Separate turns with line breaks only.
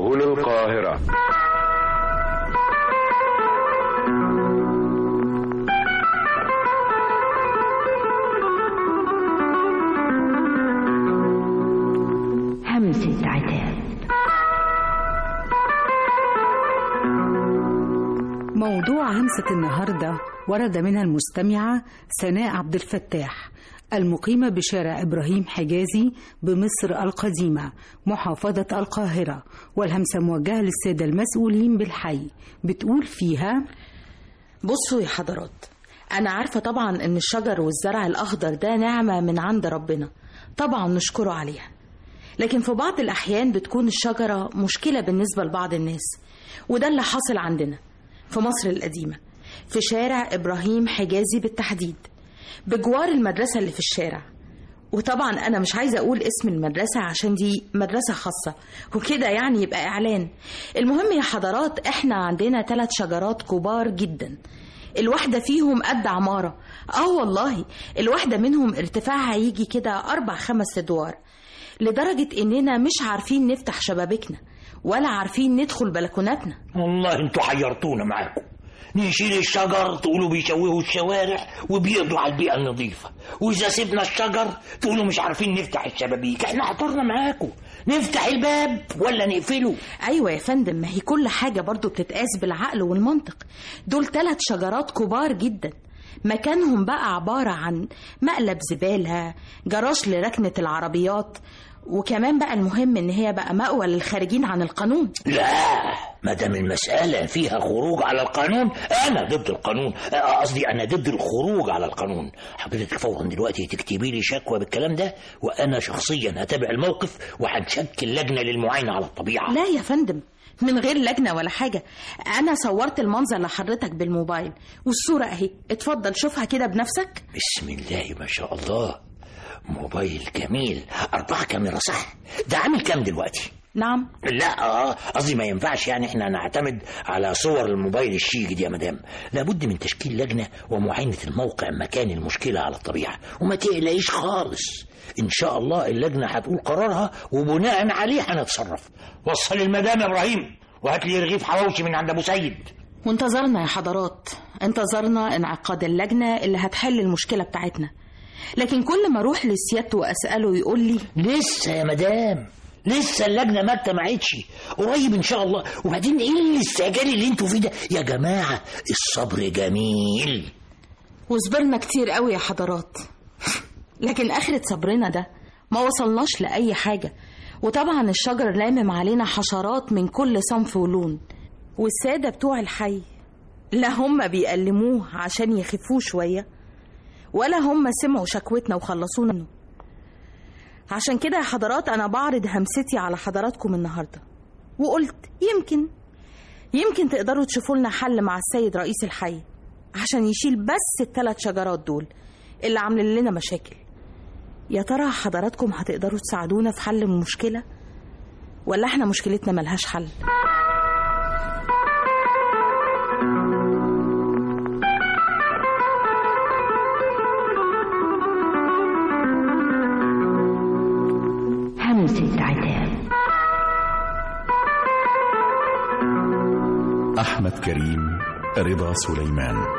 سبل القاهرة
همسة عتاب
موضوع همسة النهاردة ورد منها المستمعة سناء عبد الفتاح المقيمة بشارع إبراهيم حجازي بمصر القديمة محافظة القاهرة والهمسة موجهة للسادة المسؤولين بالحي بتقول فيها
بصوا يا حضرات أنا عارفة طبعا إن الشجر والزرع الأخضر ده نعمة من عند ربنا طبعا نشكره عليها لكن في بعض الأحيان بتكون الشجرة مشكلة بالنسبة لبعض الناس وده اللي حاصل عندنا في مصر القديمة في شارع إبراهيم حجازي بالتحديد بجوار المدرسة اللي في الشارع وطبعا أنا مش عايزة أقول اسم المدرسة عشان دي مدرسة خاصة وكده يعني يبقى إعلان المهم يا حضرات إحنا عندنا ثلاث شجرات كبار جدا الواحدة فيهم قد عمارة اه والله الواحدة منهم ارتفاعها يجي كده أربع خمس أدوار لدرجة إننا مش عارفين نفتح شبابيكنا ولا عارفين ندخل بلكوناتنا
والله انتوا حيرتونا معاكم نشيل الشجر تقولوا بيشوهوا الشوارع وبيقضوا على البيئة النظيفة وإذا سيبنا الشجر تقولوا مش عارفين نفتح الشبابيك احنا حضرنا معاكم نفتح الباب ولا نقفله
أيوة يا فندم ما هي كل حاجة برضو بتتقاس بالعقل والمنطق دول ثلاث شجرات كبار جدا مكانهم بقى عبارة عن مقلب زبالة جراج لركنة العربيات وكمان بقى المهم ان هي بقى مأوى للخارجين عن القانون
لا ما دام المسألة فيها خروج على القانون أنا ضد القانون آه، قصدي أنا ضد الخروج على القانون حضرتك فورا دلوقتي تكتبي لي شكوى بالكلام ده وأنا شخصيا هتابع الموقف وهنشكل لجنة للمعاينة على الطبيعة
لا يا فندم من غير لجنة ولا حاجة أنا صورت المنظر لحضرتك بالموبايل والصورة أهي اتفضل شوفها كده بنفسك
بسم الله ما شاء الله موبايل جميل أربعة كاميرا صح ده عامل كام دلوقتي
نعم
لا اه قصدي ما ينفعش يعني احنا نعتمد على صور الموبايل الشيك دي يا مدام لابد من تشكيل لجنه ومعاينه الموقع مكان المشكله على الطبيعه وما تقلقيش خالص ان شاء الله اللجنه هتقول قرارها وبناء عليه هنتصرف وصل المدام يا ابراهيم وهات لي رغيف حواوشي من عند ابو سيد
وانتظرنا يا حضرات انتظرنا انعقاد اللجنة اللي هتحل المشكلة بتاعتنا لكن كل ما اروح لسيادته واساله يقول لي
لسه يا مدام لسه اللجنه ما اجتمعتش قريب ان شاء الله وبعدين ايه الاستعجال اللي انتوا فيه ده يا جماعه الصبر جميل
وصبرنا كتير قوي يا حضرات لكن اخرة صبرنا ده ما وصلناش لأي حاجة وطبعا الشجر لامم علينا حشرات من كل صنف ولون والسادة بتوع الحي لا هم بيألموه عشان يخفوه شوية ولا هم سمعوا شكوتنا وخلصونا منه عشان كده يا حضرات أنا بعرض همستي على حضراتكم النهاردة وقلت يمكن يمكن تقدروا تشوفوا لنا حل مع السيد رئيس الحي عشان يشيل بس الثلاث شجرات دول اللي عاملين لنا مشاكل يا ترى حضراتكم هتقدروا تساعدونا في حل المشكلة ولا احنا مشكلتنا ملهاش حل
همسة عتاب
أحمد كريم رضا سليمان